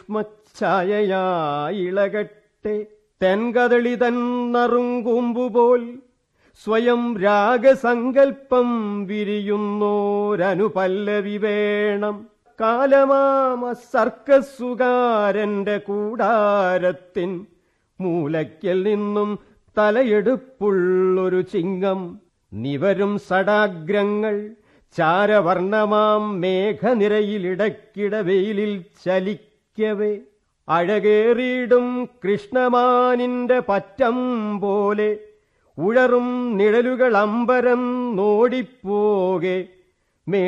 വിസ്മച്ഛായയായിളകട്ടെ തെൻകദളി തന്നറുങ്കൂമ്പുപോൽ സ്വയം രാഗസങ്കൽപ്പം വിരിയുന്നോരനുപല്ലവി വേണം കാലമാമ സർക്കസുകാരന്റെ കൂടാരത്തിൻ മൂലയ്ക്കൽ നിന്നും തലയെടുപ്പുള്ളൊരു ചിങ്ങം നിവരും സടാഗ്രങ്ങൾ ചാരവർണമാം മേഘനിരയിലിടക്കിട വെയിലിൽ ചലിക്കവേ അഴകേറിയിടും കൃഷ്ണമാനിന്റെ പറ്റം പോലെ ഉഴറും നിഴലുകൾ അമ്പരം നോടിപ്പോകെ